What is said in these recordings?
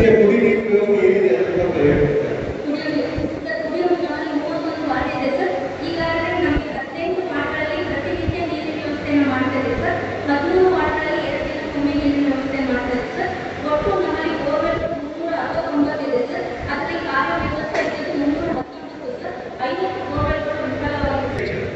ಸದ್ಯ ಕುಡಿ ನೀರು ವ್ಯವಸ್ಥೆ ಏನಿದೆ ಅದ್ರ ಬಗ್ಗೆ ಹೇಳ್ತಾರೆ ಕುಡಿಯೋ ನೀರು ಸರ್ ಕುಡಿಯೋ ನಮ್ಮಲ್ಲಿ ಮೂವತ್ತೊಂದು ವಾರ್ಡ್ ಇದೆ ಸರ್ ಈಗಾಗಲೇ ನಮಗೆ ಹದಿನೆಂಟು ವಾರ್ಡ್ಗಳಲ್ಲಿ ಪ್ರತಿನಿತ್ಯ ನೀರಿನ ವ್ಯವಸ್ಥೆಯನ್ನು ಮಾಡ್ತಾ ಇದ್ದೀವಿ ಸರ್ ಹದಿಮೂರು ವಾರ್ಡ್ಗಳಲ್ಲಿ ಎರಡು ದಿನಕ್ಕೊಮ್ಮೆ ನೀರಿನ ವ್ಯವಸ್ಥೆ ಮಾಡ್ತಾ ಇದ್ದೀವಿ ಸರ್ ಒಟ್ಟು ನಮ್ಮಲ್ಲಿ ಬೋರ್ವೆಲ್ ಮುನ್ನೂರ ಅರವತ್ತೊಂಬತ್ತು ಇದೆ ಸರ್ ಅದರಲ್ಲಿ ಕಾರ್ಯವ್ಯವಸ್ಥೆ ಇದ್ದಿದ್ದು ಮುನ್ನೂರ ಹತ್ತೊಂಬತ್ತು ಸರ್ ಐವತ್ತು ಬೋರ್ವೆಲ್ಗಳು ವಿಫಲವಾಗಿದೆ ಸರ್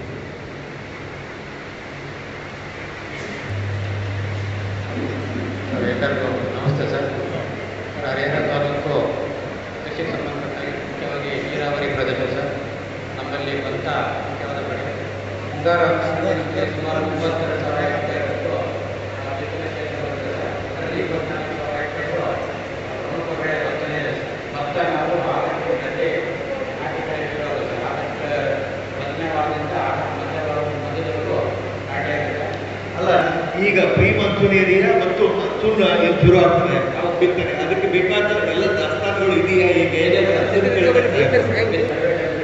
ಸರ್ ಎಲ್ಲರಿಗೂ ನಮಸ್ತೆ ಸರ್ ಸರ್ ಹರಿಹರ ತಾಲೂಕು ಕೃಷಿಗೆ ಸಂಬಂಧಪಟ್ಟಾಗಿ ಮುಖ್ಯವಾಗಿ ನೀರಾವರಿ ಪ್ರದೇಶ ಸರ್ ನಮ್ಮಲ್ಲಿ ಭತ್ತ ಮುಖ್ಯವಾದ ಬೆಳೆ ಮುಂಗಾರು ಹಂಗಾಮಿಗೆ ಸುಮಾರು ಮೂವತ್ತೆರಡು ಸಾವಿರ ಹೆಕ್ಟೇರ್ಗಳು ಆ, ಬಿತ್ತನೆ ಕ್ಷೇತ್ರ ಬರುತ್ತೆ ಸರ್ ಅದರಲ್ಲಿ ಇಪ್ಪತ್ನಾಲ್ಕು ಸಾವಿರ ಹೆಕ್ಟೇರು ಪ್ರಮುಖ ಬೆಳೆ ಭತ್ತನೇ ಇದೆ ಸರ್. ಭತ್ತ ನಾವು ಆಗಸ್ಟ್ ಗಡ್ಡೆ ನಾಟಿ ಬೆಳೆದಿರೋದು ಸರ್ ಆಗಸ್ಟ್ ಮೊದಲನೇ ವಾರದಿಂದ ಆಗಸ್ಟ್ ಮೊದಲನೇ ವಾರದ ಮಧ್ಯದವರೆಗೂ ನಾಟಿ ಆಗಿದೆ ಅಲ್ಲ ಈಗ ಪ್ರೀ ಮನ್ಸೂನ್ ಏರಿಯಾ ಮತ್ತು ಮನ್ಸೂನ್ ಏನು ಶುರು ಆಗ್ತದೆ ಅವಾಗ ಬಿತ್ತನೆ ಅದಕ್ಕೆ ಬೇಕಾದ ಎಲ್ಲ ದಾಸ್ತಾನುಗಳು ಇದೆಯಾ ಈಗ ಏನೇನು ಅಂತ ಕೇಳಬೇಕು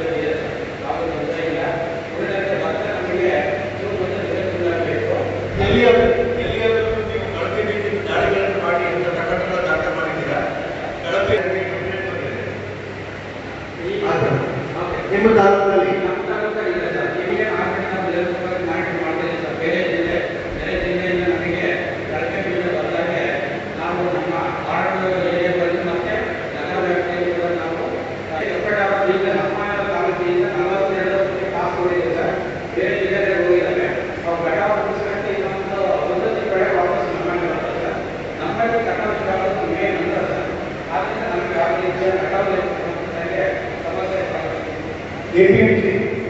ಎಲ್ಲಿಯಾದ್ರೂ ಎಲ್ಲಿಯಾದ್ರೂ ನೀವು ಕಳಪೆ ನೀರಿನ ದಾಳಿಗಳನ್ನು ಮಾಡಿ ಅಂತ ಪ್ರಕರಣ ದಾಖಲೆ ಮಾಡಿದ್ದೀರಾ ಕಳಪೆ ನೀರಿಗೆ ಕಂಪ್ಲೇಂಟ್ ಬಂದಿದೆ ಆದ್ರೆ ನಿಮ್ಮ ತಾಲೂಕಿನಲ್ಲಿ ಬೇರೆ ಜಿಲ್ಲೆ ಬೇರೆ ಜಿಲ್ಲೆಯಿಂದ ನಮಗೆ ಕಳಪೆ ಬೀಜ ಬಂದಾಗ ನಾವು ನಮ್ಮ ವಾರ್ಡ್ ಏರಿಯಾದಲ್ಲಿ ಮತ್ತೆ ನಗರ ವ್ಯಾಪ್ತಿಯಲ್ಲಿ ಕೂಡ ನಾವು ಎಪ್ಪತ್ತಾರು ಬೀಜ ನಮ್ಮ ತಾಲೂಕಿನಿಂದ ನಲವತ್ತೆರಡು ಪಾಸ್ ಹೋಗಿದೆ ಸರ್ ಬೇರೆ ಜಿಲ್ಲೆಗೆ ಹೋಗಿದ್ದಾರೆ ನಾವು ಬೆಳೆ ಮುಗಿಸ್ಕೊಂಡು ಇನ್ನೊಂದು ಒಂದೊಂದು ಬೆಳೆ ವಾಪಸ್ ನಮ್ಮಲ್ಲಿ ಬರ್ತದೆ ಸರ್ ನಮ್ಮಲ್ಲಿ ಕಟಾವು ಆಗೋದು ಮೇ ನಂತರ ಸರ್ ಆದ್ದರಿಂದ ನಮಗೆ ಯಾವ ರೀತಿಯ ಕಟಾವು ಸಂಬಂಧಪಟ್ಟಂಗೆ ಸಮಸ್ಯೆ ಆಗುತ್ತೆ ಎಪಿಎಂಸಿ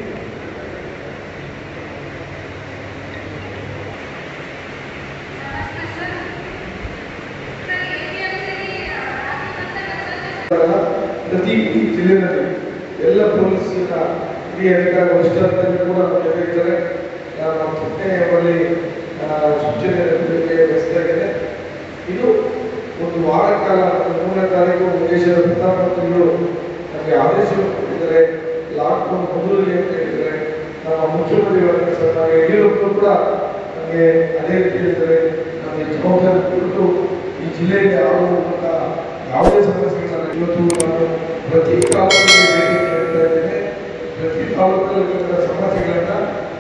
ಪ್ರತಿ ಜಿಲ್ಲೆಯಲ್ಲಿ ಎಲ್ಲ ಪೊಲೀಸಿನ ಹಿರಿಯ ಅಧಿಕಾರಿ ವರಿಷ್ಠಾಧಿಕಾರಿ ಕೂಡ ನಮ್ಮ ಜೊತೆ ಇದ್ದಾರೆ ಆ, ನಮ್ಮ ಪುಟ್ಟೆಯಲ್ಲಿ ಸೂಚನೆ ನೀಡಲಿಕ್ಕೆ ವ್ಯವಸ್ಥೆಯಾಗಿದೆ ಇದು ಒಂದು ವಾರ ಕಾಲ ಮೂರನೇ ತಾರೀಕು ದೇಶದ ಪ್ರಧಾನಮಂತ್ರಿಗಳು ನಮಗೆ ಆದೇಶವನ್ನು ಕೊಟ್ಟಿದ್ದಾರೆ ಲಾಕ್ಡೌನ್ ಮುಂದುವರಿಲಿ ಅಂತ ಹೇಳಿದ್ದಾರೆ ನಮ್ಮ ಮುಖ್ಯಮಂತ್ರಿಗಳ ಸರ್ ನಾವು ಯಡಿಯೂರಪ್ಪರು ಕೂಡ ನಮಗೆ ಅದೇ ರೀತಿ ಹೇಳಿದ್ದಾರೆ ನಮಗೆ ಜವಾಬ್ದಾರಿ ಕುರಿತು ಈ ಜಿಲ್ಲೆಗೆ ಆಗುವಂಥ ಯಾವುದೇ ಸಮಸ್ಯೆಗಳನ್ನ ಇವತ್ತು ನಾನು ಪ್ರತಿ ತಾಲೂಕಿಗೆ ಭೇಟಿ ನೀಡ್ತಾ ಇದ್ದೇನೆ ಪ್ರತಿ ತಾಲೂಕಲ್ಲಿ ಸಮಸ್ಯೆಗಳನ್ನ